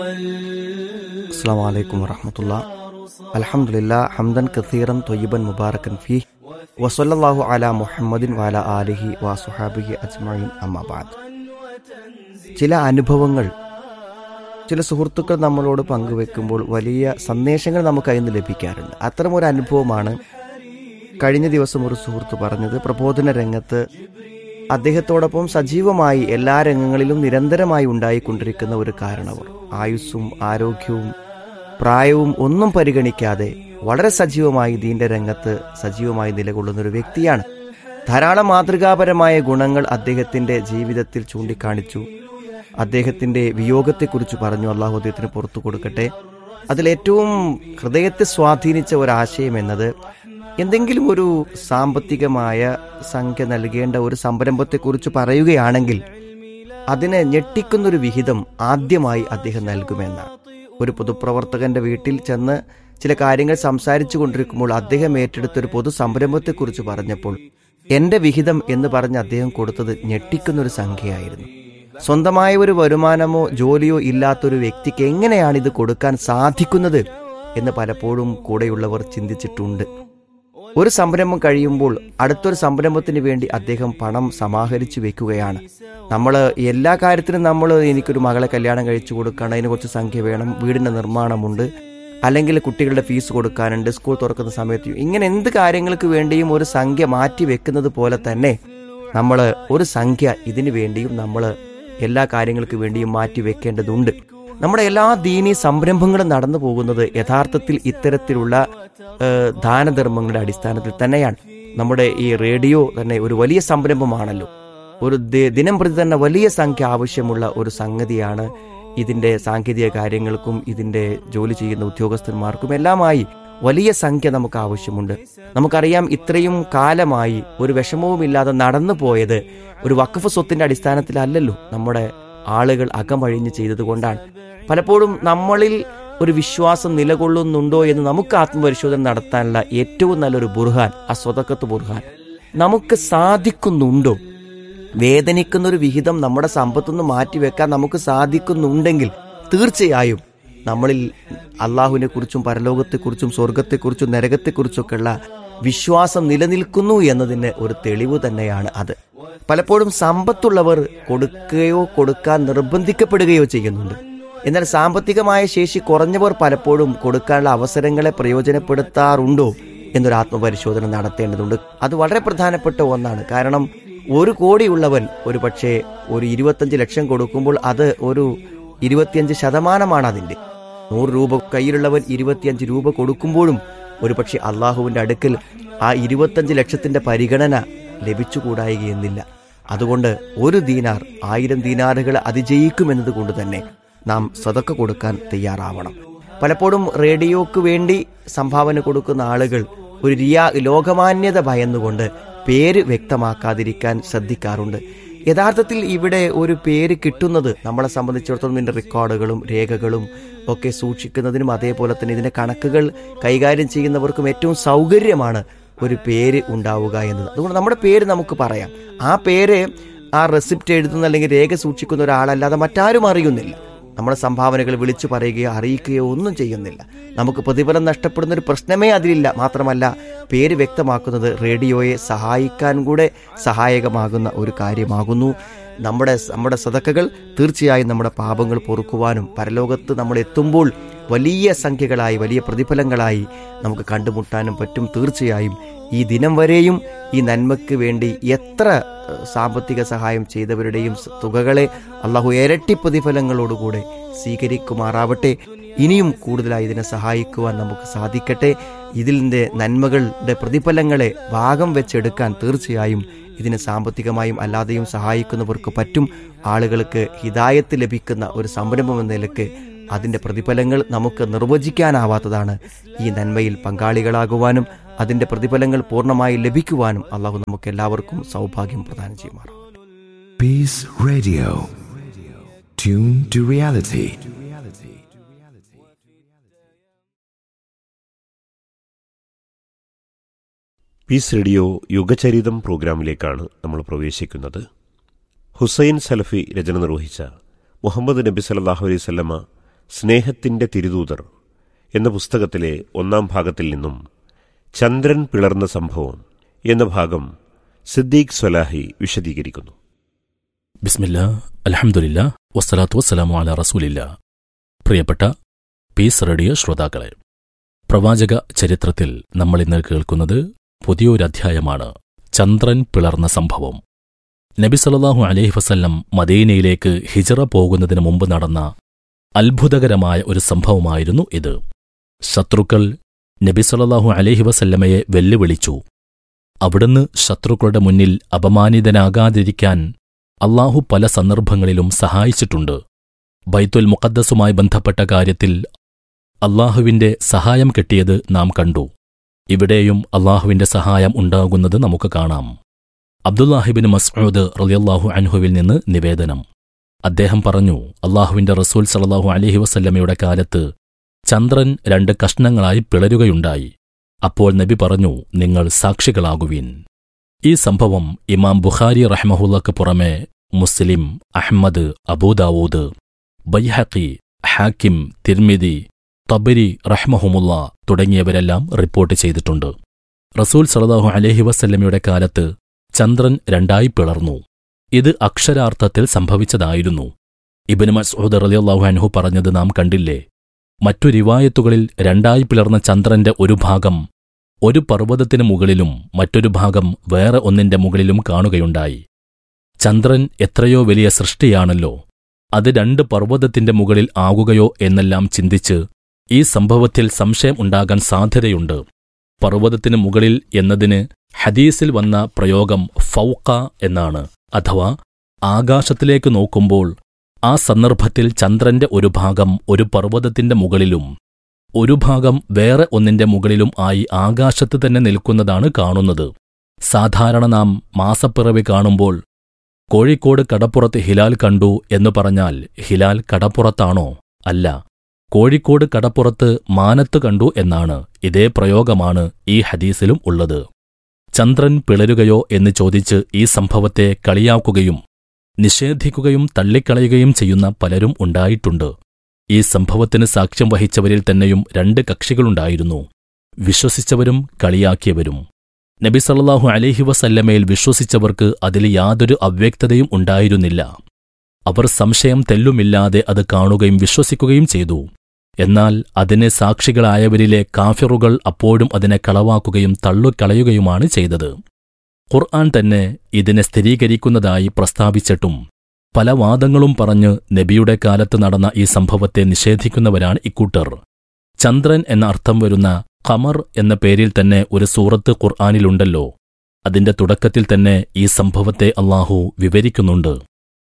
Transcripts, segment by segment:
السلام عليكم ورحمة الله الحمد لله حمدا كثيرا طيبا مباركا فيه وصلى الله على محمد وعلى آله وصحابه أجمعين أما بعد ചില അനുഭവങ്ങൾ ചില സുഹൃത്തുക്കൾ നമ്മളോട് പങ്കുവെക്കുമ്പോൾ വലിയ സന്ദേശങ്ങൾ നമുക്ക് അതിൽ നിന്ന് ലഭിക്കാറുണ്ട് അത്തരം ഒരു അനുഭവമാണ് കഴിഞ്ഞ ദിവസം ഒരു സുഹൃത്ത് പറഞ്ഞത് പ്രബോധന രംഗത്ത് അദ്ദേഹത്തോടൊപ്പം സജീവമായി എല്ലാ രംഗങ്ങളിലും നിരന്തരമായി ഉണ്ടായിക്കൊണ്ടിരിക്കുന്ന ഒരു കാരണവർ ആയുസ്സും ആരോഗ്യവും പ്രായവും ഒന്നും പരിഗണിക്കാതെ വളരെ സജീവമായി ദീന്റെ രംഗത്ത് സജീവമായി നിലകൊള്ളുന്ന ഒരു വ്യക്തിയാണ് ധാരാളം മാതൃകാപരമായ ഗുണങ്ങൾ അദ്ദേഹത്തിന്റെ ജീവിതത്തിൽ ചൂണ്ടിക്കാണിച്ചു അദ്ദേഹത്തിന്റെ വിയോഗത്തെക്കുറിച്ച് പറഞ്ഞു അള്ളാഹു അദ്ദേഹത്തിന് പുറത്തു കൊടുക്കട്ടെ അതിലേറ്റവും ഹൃദയത്തെ സ്വാധീനിച്ച ഒരാശയം എന്നത് എന്തെങ്കിലും ഒരു സാമ്പത്തികമായ സംഖ്യ നൽകേണ്ട ഒരു സംരംഭത്തെക്കുറിച്ച് പറയുകയാണെങ്കിൽ അതിനെ ഞെട്ടിക്കുന്നൊരു വിഹിതം ആദ്യമായി അദ്ദേഹം നൽകുമെന്നാണ് ഒരു പൊതുപ്രവർത്തകന്റെ വീട്ടിൽ ചെന്ന് ചില കാര്യങ്ങൾ സംസാരിച്ചു കൊണ്ടിരിക്കുമ്പോൾ അദ്ദേഹം ഏറ്റെടുത്ത ഒരു പൊതു സംരംഭത്തെക്കുറിച്ച് പറഞ്ഞപ്പോൾ എന്റെ വിഹിതം എന്ന് പറഞ്ഞ് അദ്ദേഹം കൊടുത്തത് ഞെട്ടിക്കുന്നൊരു സംഖ്യയായിരുന്നു സ്വന്തമായ ഒരു വരുമാനമോ ജോലിയോ ഇല്ലാത്തൊരു വ്യക്തിക്ക് എങ്ങനെയാണ് ഇത് കൊടുക്കാൻ സാധിക്കുന്നത് എന്ന് പലപ്പോഴും കൂടെയുള്ളവർ ചിന്തിച്ചിട്ടുണ്ട് ഒരു സംരംഭം കഴിയുമ്പോൾ അടുത്തൊരു സംരംഭത്തിന് വേണ്ടി അദ്ദേഹം പണം സമാഹരിച്ചു വെക്കുകയാണ് നമ്മൾ എല്ലാ കാര്യത്തിനും നമ്മൾ എനിക്കൊരു മകളെ കല്യാണം കഴിച്ചു കൊടുക്കണം അതിന് കുറച്ച് സംഖ്യ വേണം വീടിന്റെ നിർമ്മാണമുണ്ട് അല്ലെങ്കിൽ കുട്ടികളുടെ ഫീസ് കൊടുക്കാനുണ്ട് സ്കൂൾ തുറക്കുന്ന സമയത്ത് ഇങ്ങനെ എന്ത് കാര്യങ്ങൾക്ക് വേണ്ടിയും ഒരു സംഖ്യ മാറ്റി വെക്കുന്നത് പോലെ തന്നെ നമ്മൾ ഒരു സംഖ്യ ഇതിനു വേണ്ടിയും നമ്മൾ എല്ലാ കാര്യങ്ങൾക്ക് വേണ്ടിയും മാറ്റി വെക്കേണ്ടതുണ്ട് നമ്മുടെ എല്ലാ ദീനീ സംരംഭങ്ങളും നടന്നു പോകുന്നത് യഥാർത്ഥത്തിൽ ഇത്തരത്തിലുള്ള ഏഹ്, ദാനധർമ്മങ്ങളുടെ അടിസ്ഥാനത്തിൽ തന്നെയാണ് നമ്മുടെ ഈ റേഡിയോ തന്നെ ഒരു വലിയ സംരംഭമാണല്ലോ ഒരു ദി- ദിനം പ്രതി തന്നെ വലിയ സംഖ്യ ആവശ്യമുള്ള ഒരു സംഗതിയാണ് ഇതിന്റെ സാങ്കേതിക കാര്യങ്ങൾക്കും ഇതിന്റെ ജോലി ചെയ്യുന്ന ഉദ്യോഗസ്ഥന്മാർക്കും എല്ലാമായി വലിയ സംഖ്യ നമുക്ക് ആവശ്യമുണ്ട് നമുക്കറിയാം ഇത്രയും കാലമായി ഒരു വിഷമവുമില്ലാതെ നടന്നു പോയത് ഒരു വഖഫ് സ്വത്തിന്റെ അടിസ്ഥാനത്തിലല്ലല്ലോ നമ്മുടെ ആളുകൾ അകമഴിഞ്ഞ് ചെയ്തത് കൊണ്ടാണ് പലപ്പോഴും നമ്മളിൽ ഒരു വിശ്വാസം നിലകൊള്ളുന്നുണ്ടോ എന്ന് നമുക്ക് ആത്മപരിശോധന നടത്താനുള്ള ഏറ്റവും നല്ലൊരു ബുർഹാൻ ആ സ്വതക്കത്ത് ബുർഹാൻ നമുക്ക് സാധിക്കുന്നുണ്ടോ വേദനിക്കുന്ന ഒരു വിഹിതം നമ്മുടെ സമ്പത്തുനിന്ന് മാറ്റിവെക്കാൻ നമുക്ക് സാധിക്കുന്നുണ്ടെങ്കിൽ തീർച്ചയായും നമ്മളിൽ അള്ളാഹുവിനെ കുറിച്ചും പരലോകത്തെക്കുറിച്ചും സ്വർഗത്തെക്കുറിച്ചും നരകത്തെക്കുറിച്ചൊക്കെയുള്ള വിശ്വാസം നിലനിൽക്കുന്നു എന്നതിന് ഒരു തെളിവ് തന്നെയാണ് അത് പലപ്പോഴും സമ്പത്തുള്ളവർ കൊടുക്കുകയോ കൊടുക്കാൻ നിർബന്ധിക്കപ്പെടുകയോ ചെയ്യുന്നുണ്ട് എന്നാൽ സാമ്പത്തികമായ ശേഷി കുറഞ്ഞവർ പലപ്പോഴും കൊടുക്കാനുള്ള അവസരങ്ങളെ പ്രയോജനപ്പെടുത്താറുണ്ടോ എന്നൊരു ആത്മപരിശോധന നടത്തേണ്ടതുണ്ട് അത് വളരെ പ്രധാനപ്പെട്ട ഒന്നാണ് കാരണം ഒരു കോടിയുള്ളവൻ ഒരു പക്ഷേ ഒരു ഇരുപത്തഞ്ച് ലക്ഷം കൊടുക്കുമ്പോൾ അത് ഒരു ഇരുപത്തിയഞ്ച് ശതമാനമാണ് അതിന്റെ നൂറ് രൂപ കയ്യിലുള്ളവൻ ഇരുപത്തിയഞ്ച് രൂപ കൊടുക്കുമ്പോഴും ഒരുപക്ഷെ അള്ളാഹുവിന്റെ അടുക്കൽ ആ ഇരുപത്തഞ്ച് ലക്ഷത്തിന്റെ പരിഗണന ലഭിച്ചുകൂടായികയെന്നില്ല അതുകൊണ്ട് ഒരു ദീനാർ ആയിരം ദീനാറുകൾ അതിജയിക്കുമെന്നത് കൊണ്ട് തന്നെ നാം സതക്ക കൊടുക്കാൻ തയ്യാറാവണം പലപ്പോഴും റേഡിയോക്ക് വേണ്ടി സംഭാവന കൊടുക്കുന്ന ആളുകൾ ഒരു റിയാ ലോകമാന്യത ഭയന്നുകൊണ്ട് പേര് വ്യക്തമാക്കാതിരിക്കാൻ ശ്രദ്ധിക്കാറുണ്ട് യഥാർത്ഥത്തിൽ ഇവിടെ ഒരു പേര് കിട്ടുന്നത് നമ്മളെ സംബന്ധിച്ചിടത്തോളം ഇതിന്റെ റെക്കോർഡുകളും രേഖകളും ഒക്കെ സൂക്ഷിക്കുന്നതിനും അതേപോലെ തന്നെ ഇതിന്റെ കണക്കുകൾ കൈകാര്യം ചെയ്യുന്നവർക്കും ഏറ്റവും സൗകര്യമാണ് ഒരു പേര് ഉണ്ടാവുക എന്നത് അതുകൊണ്ട് നമ്മുടെ പേര് നമുക്ക് പറയാം ആ പേര് ആ റെസിപ്റ്റ് എഴുതുന്ന അല്ലെങ്കിൽ രേഖ സൂക്ഷിക്കുന്ന ഒരാളല്ലാതെ മറ്റാരും അറിയുന്നില്ല നമ്മുടെ സംഭാവനകൾ വിളിച്ചു പറയുകയോ അറിയിക്കുകയോ ഒന്നും ചെയ്യുന്നില്ല നമുക്ക് പ്രതിഫലം നഷ്ടപ്പെടുന്ന ഒരു പ്രശ്നമേ അതിലില്ല മാത്രമല്ല പേര് വ്യക്തമാക്കുന്നത് റേഡിയോയെ സഹായിക്കാൻ കൂടെ സഹായകമാകുന്ന ഒരു കാര്യമാകുന്നു നമ്മുടെ നമ്മുടെ സതക്കകൾ തീർച്ചയായും നമ്മുടെ പാപങ്ങൾ പൊറുക്കുവാനും പരലോകത്ത് നമ്മൾ എത്തുമ്പോൾ വലിയ സംഖ്യകളായി വലിയ പ്രതിഫലങ്ങളായി നമുക്ക് കണ്ടുമുട്ടാനും പറ്റും തീർച്ചയായും ഈ ദിനം വരെയും ഈ നന്മയ്ക്ക് വേണ്ടി എത്ര ഏഹ്, സാമ്പത്തിക സഹായം ചെയ്തവരുടെയും സ- തുകകളെ അള്ളാഹു ഇരട്ടി പ്രതിഫലങ്ങളോടുകൂടെ സ്വീകരിക്കുമാറാവട്ടെ ഇനിയും കൂടുതലായി ഇതിനെ സഹായിക്കുവാൻ നമുക്ക് സാധിക്കട്ടെ ഇതിൻ്റെ നന്മകളുടെ പ്രതിഫലങ്ങളെ ഭാഗം വെച്ചെടുക്കാൻ തീർച്ചയായും ഇതിന് സാമ്പത്തികമായും അല്ലാതെയും സഹായിക്കുന്നവർക്ക് പറ്റും ആളുകൾക്ക് ഹിതായത്ത് ലഭിക്കുന്ന ഒരു സംരംഭം എന്ന നിലക്ക് അതിന്റെ പ്രതിഫലങ്ങൾ നമുക്ക് നിർവചിക്കാനാവാത്തതാണ് ഈ നന്മയിൽ പങ്കാളികളാകുവാനും അതിന്റെ പ്രതിഫലങ്ങൾ പൂർണ്ണമായി ലഭിക്കുവാനും അള്ളാഹു നമുക്ക് എല്ലാവർക്കും സൗഭാഗ്യം പ്രദാനം ചെയ്യുമാറാം Peace Radio. Tune to reality. Peace radio യുഗചരിതം പ്രോഗ്രാമിലേക്കാണ് നമ്മൾ പ്രവേശിക്കുന്നത് ഹുസൈൻ സലഫി രചന നിർവഹിച്ച മുഹമ്മദ് നബി സല്ലല്ലാഹു അലൈഹി സ്വല്ലമ സ്നേഹത്തിന്റെ തിരുദൂതർ എന്ന പുസ്തകത്തിലെ ഒന്നാം ഭാഗത്തിൽ നിന്നും ചന്ദ്രൻ പിളർന്ന സംഭവം എന്ന ഭാഗം സിദ്ദീഖ് സ്വലാഹി വിശദീകരിക്കുന്നു ബിസ്മില്ല അലഹമുല്ല വസ്സലാത്തു വസ്സലാമു അല റസൂലില്ല പ്രിയപ്പെട്ട പീസ് റേഡിയോ ശ്രോതാക്കളെ പ്രവാചക ചരിത്രത്തിൽ നമ്മൾ ഇന്ന് കേൾക്കുന്നത് പുതിയൊരധ്യായമാണ് ചന്ദ്രൻ പിളർന്ന സംഭവം നബി സല്ലല്ലാഹു അലൈഹി വസല്ലം മദീനയിലേക്ക് ഹിജറ പോകുന്നതിന് മുമ്പ് നടന്ന അത്ഭുതകരമായ ഒരു സംഭവമായിരുന്നു ഇത് ശത്രുക്കൾ നബി സല്ലല്ലാഹു അലൈഹി വസല്ലമയെ വെല്ലുവിളിച്ചു അവിടുന്ന് ശത്രുക്കളുടെ മുന്നിൽ അപമാനിതനാകാതിരിക്കാൻ അള്ളാഹു പല സന്ദർഭങ്ങളിലും സഹായിച്ചിട്ടുണ്ട് ബൈത്തുൽ മുഖദ്ദസുമായി ബന്ധപ്പെട്ട കാര്യത്തിൽ അള്ളാഹുവിന്റെ സഹായം കിട്ടിയത് നാം കണ്ടു ഇവിടെയും അള്ളാഹുവിന്റെ സഹായം ഉണ്ടാകുന്നത് നമുക്ക് കാണാം അബ്ദുല്ലാഹിബിൻ മസ്ഊദ് റളിയല്ലാഹു അൻഹുവിൽ നിന്ന് നിവേദനം അദ്ദേഹം പറഞ്ഞു അള്ളാഹുവിന്റെ റസൂൽ സല്ലല്ലാഹു അലൈഹി വസല്ലമയുടെ കാലത്ത് ചന്ദ്രൻ രണ്ട് കഷ്ണങ്ങളായി പിളരുകയുണ്ടായി അപ്പോൾ നബി പറഞ്ഞു നിങ്ങൾ സാക്ഷികളാകുവിൻ ഈ സംഭവം ഇമാം ബുഖാരി റഹ്മഹുല്ലക്ക് പുറമെ Muslim Ahmad Abu Dawud Baihaqi Hakim Tirmidhi Tabari റഹ്മഹുമുല്ല തുടങ്ങിയവരെല്ലാം റിപ്പോർട്ട് ചെയ്തിട്ടുണ്ട് റസൂൽ സലതാഹു അലഹി വസല്ലമയുടെ കാലത്ത് ചന്ദ്രൻ രണ്ടായി പിളർന്നു ഇത് അക്ഷരാർത്ഥത്തിൽ സംഭവിച്ചതായിരുന്നു ഇബിന് മസ്ഊദ് റളിയല്ലാഹു അൻഹു പറഞ്ഞത് നാം കണ്ടില്ലേ മറ്റു റിവായത്തുകളിൽ രണ്ടായി പിളർന്ന ചന്ദ്രന്റെ ഒരു ഭാഗം ഒരു പർവ്വതത്തിനു മുകളിലും മറ്റൊരു ഭാഗം വേറെ ഒന്നിന്റെ മുകളിലും കാണുകയുണ്ടായി ചന്ദ്രൻ എത്രയോ വലിയ സൃഷ്ടിയാണല്ലോ അത് രണ്ട് പർവ്വതത്തിന്റെ മുകളിൽ ആകുകയോ എന്നെല്ലാം ചിന്തിച്ച് ഈ സംഭവത്തിൽ സംശയം ഉണ്ടാകാൻ സാധ്യതയുണ്ട് പർവ്വതത്തിനു മുകളിൽ എന്നതിന് ഹദീസിൽ വന്ന പ്രയോഗം ഫൗക്ക എന്നാണ് അഥവാ ആകാശത്തിലേക്ക് നോക്കുമ്പോൾ ആ സന്ദർഭത്തിൽ ചന്ദ്രന്റെ ഒരു ഭാഗം ഒരു പർവ്വതത്തിന്റെ മുകളിലും ഒരു ഭാഗം വേറെ ഒന്നിന്റെ മുകളിലും ആയി ആകാശത്ത് തന്നെ നിൽക്കുന്നതാണ് കാണുന്നത് സാധാരണ നാം മാസപ്പിറവി കാണുമ്പോൾ കോഴിക്കോട് കടപ്പുറത്ത് ഹിലാൽ കണ്ടു എന്ന് പറഞ്ഞാൽ ഹിലാൽ കടപ്പുറത്താണോ അല്ല കോഴിക്കോട് കടപ്പുറത്ത് മാനത്ത് കണ്ടു എന്നാണ് ഇതേ പ്രയോഗമാണ് ഈ ഹദീസിലും ഉള്ളത് ചന്ദ്രൻ പിളരുകയോ എന്ന് ചോദിച്ച് ഈ സംഭവത്തെ കളിയാക്കുകയും നിഷേധിക്കുകയും തള്ളിക്കളയുകയും ചെയ്യുന്ന പലരും ഉണ്ടായിട്ടുണ്ട് ഈ സംഭവത്തിന് സാക്ഷ്യം വഹിച്ചവരിൽ തന്നെയും രണ്ട് കക്ഷികളുണ്ടായിരുന്നു വിശ്വസിച്ചവരും കളിയാക്കിയവരും നബി സല്ലല്ലാഹു അലൈഹി വസല്ലമയിൽ വിശ്വസിച്ചവർക്ക് അതിൽ യാതൊരു അവ്യക്തതയും ഉണ്ടായിരുന്നില്ല അവർ സംശയം തെല്ലുമില്ലാതെ അത് കാണുകയും വിശ്വസിക്കുകയും ചെയ്തു എന്നാൽ അതിന് സാക്ഷികളായവരിലെ കാഫിറുകൾ അപ്പോഴും അതിനെ കളവാക്കുകയും തള്ളുകളയുകയുമാണ് ചെയ്തത് ഖുർആൻ തന്നെ ഇതിനെ സ്ഥിരീകരിക്കുന്നതായി പ്രസ്താവിച്ചിട്ടും പല വാദങ്ങളും പറഞ്ഞ് നബിയുടെ കാലത്ത് നടന്ന ഈ സംഭവത്തെ നിഷേധിക്കുന്നവരാണ് ഇക്കൂട്ടർ ചന്ദ്രൻ എന്ന അർത്ഥം വരുന്ന ഖമർ എന്ന പേരിൽ തന്നെ ഒരു സൂറത്ത് ഖുർആാനിലുണ്ടല്ലോ അതിന്റെ തുടക്കത്തിൽ തന്നെ ഈ സംഭവത്തെ അള്ളാഹു വിവരിക്കുന്നുണ്ട്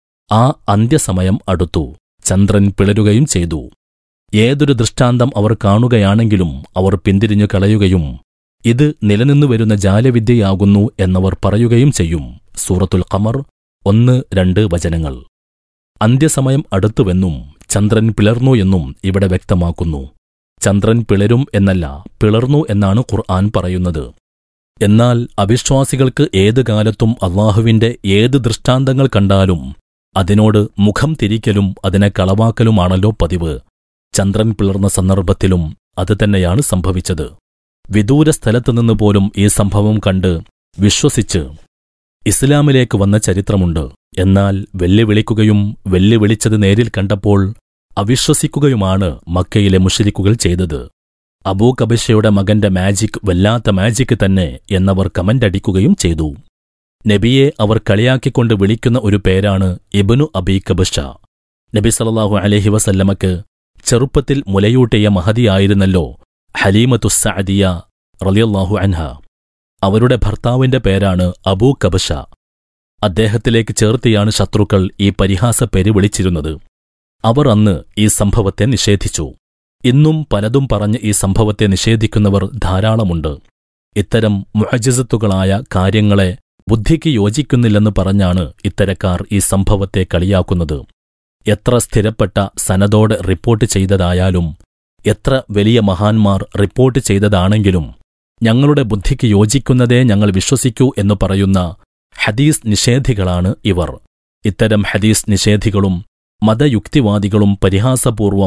ആ അന്ത്യസമയം അടുത്തു ചന്ദ്രൻ പിളരുകയും ചെയ്തു ഏതൊരു ദൃഷ്ടാന്തം അവർ കാണുകയാണെങ്കിലും അവർ പിന്തിരിഞ്ഞു കളയുകയും ഇത് നിലനിന്നു വരുന്ന ജാലവിദ്യയാകുന്നു എന്നവർ പറയുകയും ചെയ്യും സൂറത്തുൽ ഖമർ ഒന്ന് രണ്ട് വചനങ്ങൾ അന്ത്യസമയം അടുത്തുവെന്നും ചന്ദ്രൻ പിളർന്നു എന്നും ഇവിടെ വ്യക്തമാക്കുന്നു ചന്ദ്രൻ പിളരും എന്നല്ല പിളർന്നു എന്നാണ് ഖുർആൻ പറയുന്നത് എന്നാൽ അവിശ്വാസികൾക്ക് ഏത് കാലത്തും അള്ളാഹുവിന്റെ ഏത് ദൃഷ്ടാന്തങ്ങൾ കണ്ടാലും അതിനോട് മുഖം തിരിക്കലും അതിനെ കളവാക്കലുമാണല്ലോ പതിവ് ചന്ദ്രൻ പിളർന്ന സന്ദർഭത്തിലും അത് തന്നെയാണ് സംഭവിച്ചത് വിദൂര സ്ഥലത്തുനിന്ന് പോലും ഈ സംഭവം കണ്ട് വിശ്വസിച്ച് ഇസ്ലാമിലേക്ക് വന്ന ചരിത്രമുണ്ട് എന്നാൽ വെല്ലുവിളിക്കുകയും വെല്ലുവിളിച്ചത് നേരിൽ കണ്ടപ്പോൾ അവിശ്വസിക്കുകയുമാണ് മക്കയിലെ മുഷരിക്കുകൾ ചെയ്തത് അബൂ കബിഷയുടെ മകന്റെ മാജിക് വല്ലാത്ത മാജിക് തന്നെ എന്നവർ കമന്റടിക്കുകയും ചെയ്തു നബിയെ അവർ കളിയാക്കിക്കൊണ്ട് വിളിക്കുന്ന ഒരു പേരാണ് ഇബനു അബീ കബിഷ നബി സല്ലല്ലാഹു അലൈഹി വസല്ലമക്ക് ചെറുപ്പത്തിൽ മുലയൂട്ടിയ മഹതിയായിരുന്നല്ലോ ഹലീമത്തുസ്സഅദിയ റളിയല്ലാഹു അൻഹ അവരുടെ ഭർത്താവിന്റെ പേരാണ് അബൂ കബഷ അദ്ദേഹത്തിലേക്ക് ചേർത്തിയാണ് ശത്രുക്കൾ ഈ പരിഹാസ പേര് വിളിച്ചിരുന്നത് അവർ അന്ന് ഈ സംഭവത്തെ നിഷേധിച്ചു ഇന്നും പലതും പറഞ്ഞ് ഈ സംഭവത്തെ നിഷേധിക്കുന്നവർ ധാരാളമുണ്ട് ഇത്തരം മുഹജിസത്തുകളായ കാര്യങ്ങളെ ബുദ്ധിക്ക് യോജിക്കുന്നില്ലെന്ന് പറഞ്ഞാണ് ഇത്തരക്കാർ ഈ സംഭവത്തെ കളിയാക്കുന്നത് എത്ര സ്ഥിരപ്പെട്ട സനതോടെ റിപ്പോർട്ട് ചെയ്തതായാലും എത്ര വലിയ മഹാന്മാർ റിപ്പോർട്ട് ചെയ്തതാണെങ്കിലും ഞങ്ങളുടെ ബുദ്ധിക്ക് യോജിക്കുന്നതേ ഞങ്ങൾ വിശ്വസിക്കൂ എന്ന് പറയുന്ന ഹദീസ് നിഷേധികളാണ് ഇവർ ഇത്തരം ഹദീസ് നിഷേധികളും മതയുക്തിവാദികളും പരിഹാസപൂർവം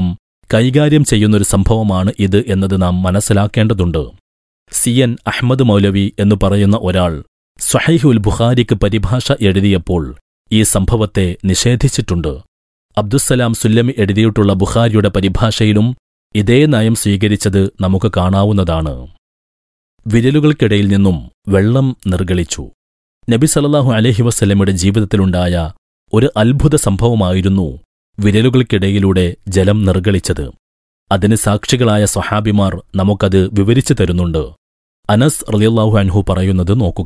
കൈകാര്യം ചെയ്യുന്നൊരു സംഭവമാണ് ഇത് എന്നത് നാം മനസ്സിലാക്കേണ്ടതുണ്ട് സി എൻ അഹമ്മദ് മൗലവി എന്നു പറയുന്ന ഒരാൾ സ്വഹൈഹുൽ ബുഖാരിക്ക് പരിഭാഷ എഴുതിയപ്പോൾ ഈ സംഭവത്തെ നിഷേധിച്ചിട്ടുണ്ട് അബ്ദുസ്സലാം സുല്ലമി എഴുതിയിട്ടുള്ള ബുഖാരിയുടെ പരിഭാഷയിലും ഇതേ നയം സ്വീകരിച്ചത് നമുക്ക് കാണാവുന്നതാണ് വിരലുകൾക്കിടയിൽ നിന്നും വെള്ളം നിർഗളിച്ചു നബി സല്ലല്ലാഹു അലൈഹി വസല്ലമയുടെ ജീവിതത്തിലുണ്ടായ ഒരു അത്ഭുത സംഭവമായിരുന്നു വിരലുകൾക്കിടയിലൂടെ ജലം നിർഗളിച്ചത് അതിന് സാക്ഷികളായ സ്വഹാബിമാർ നമുക്കത് വിവരിച്ചു തരുന്നുണ്ട് അനസ് റളിയല്ലാഹു അൻഹു പറയുന്നത് നോക്കുക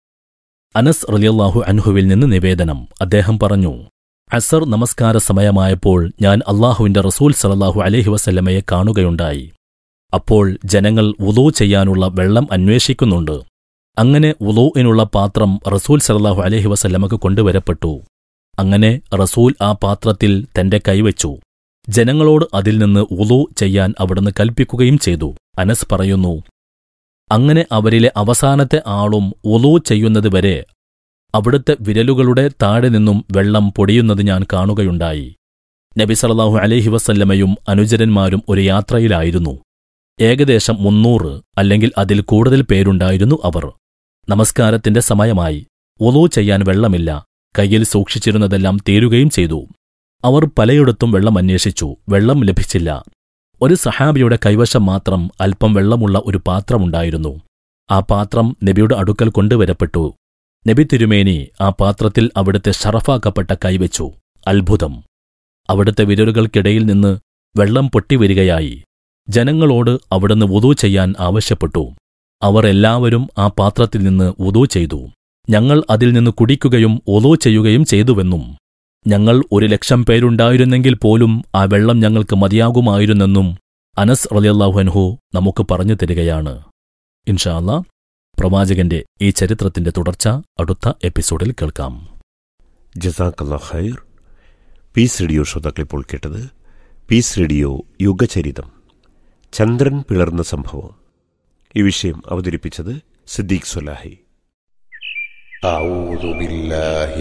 അനസ് റളിയല്ലാഹു അൻഹുവിൽ നിന്ന് നിവേദനം അദ്ദേഹം പറഞ്ഞു അസർ നമസ്കാര സമയമായപ്പോൾ ഞാൻ അള്ളാഹുവിന്റെ റസൂൽ സലല്ലാഹു അലൈഹി വസല്ലമയെ കാണുകയുണ്ടായി അപ്പോൾ ജനങ്ങൾ വുളൂ ചെയ്യാനുള്ള വെള്ളം അന്വേഷിക്കുന്നുണ്ട് അങ്ങനെ വുളൂഇനുള്ള പാത്രം റസൂൽ സലല്ലാഹു അലൈഹി വസല്ലമക്ക് കൊണ്ടുവരപ്പെട്ടു അങ്ങനെ റസൂൽ ആ പാത്രത്തിൽ തന്റെ കൈവച്ചു ജനങ്ങളോട് അതിൽ നിന്ന് ഉളു ചെയ്യാൻ അവിടുന്ന് കൽപ്പിക്കുകയും ചെയ്തു അനസ് പറയുന്നു അങ്ങനെ അവരിലെ അവസാനത്തെ ആളും ഉളു ചെയ്യുന്നതുവരെ അവിടുത്തെ വിരലുകളുടെ താഴെ നിന്നും വെള്ളം പൊടിയുന്നത് ഞാൻ കാണുകയുണ്ടായി നബി സല്ലല്ലാഹു അലൈഹി വസല്ലമയും അനുചരന്മാരും ഒരു യാത്രയിലായിരുന്നു ഏകദേശം മുന്നൂറ് അല്ലെങ്കിൽ അതിൽ കൂടുതൽ പേരുണ്ടായിരുന്നു അവർ നമസ്കാരത്തിന്റെ സമയമായി ഉളു ചെയ്യാൻ വെള്ളമില്ല കയ്യിൽ സൂക്ഷിച്ചിരുന്നതെല്ലാം തീരുകയും ചെയ്തു അവർ പലയിടത്തും വെള്ളം അന്വേഷിച്ചു വെള്ളം ലഭിച്ചില്ല ഒരു സഹാബിയുടെ കൈവശം മാത്രം അല്പം വെള്ളമുള്ള ഒരു പാത്രമുണ്ടായിരുന്നു ആ പാത്രം നബിയുടെ അടുക്കൽ കൊണ്ടുവരപ്പെട്ടു നബി തിരുമേനി ആ പാത്രത്തിൽ അവിടുത്തെ ഷറഫാക്കപ്പെട്ട കൈവച്ചു അത്ഭുതം അവിടുത്തെ വിരലുകൾക്കിടയിൽ നിന്ന് വെള്ളം പൊട്ടിവരികയായി ജനങ്ങളോട് അവിടുന്ന് വുതു ചെയ്യാൻ ആവശ്യപ്പെട്ടു അവർ എല്ലാവരും ആ പാത്രത്തിൽ നിന്ന് വുതു ചെയ്തു ഞങ്ങൾ അതിൽ നിന്ന് കുടിക്കുകയും ഒലോ ചെയ്യുകയും ചെയ്തുവെന്നും ഞങ്ങൾ ഒരു ലക്ഷം പേരുണ്ടായിരുന്നെങ്കിൽ പോലും ആ വെള്ളം ഞങ്ങൾക്ക് മതിയാകുമായിരുന്നെന്നും അനസ് റലിയല്ലാഹുഅൻഹു നമുക്ക് പറഞ്ഞു തരികയാണ് ഇൻഷാല്ല പ്രവാചകന്റെ ഈ ചരിത്രത്തിന്റെ തുടർച്ച അടുത്ത എപ്പിസോഡിൽ കേൾക്കാം ജസാക്കല്ലാ ഖൈർ പീസ് റേഡിയോ ശ്രോതാക്കളിപ്പോൾ കേട്ടത് പീസ് റേഡിയോ യുഗചരിതം ചന്ദ്രൻ പിളർന്ന സംഭവം ഈ വിഷയം അവതരിപ്പിച്ചത് സിദ്ദീഖ് സൊലാഹി أعوذ بالله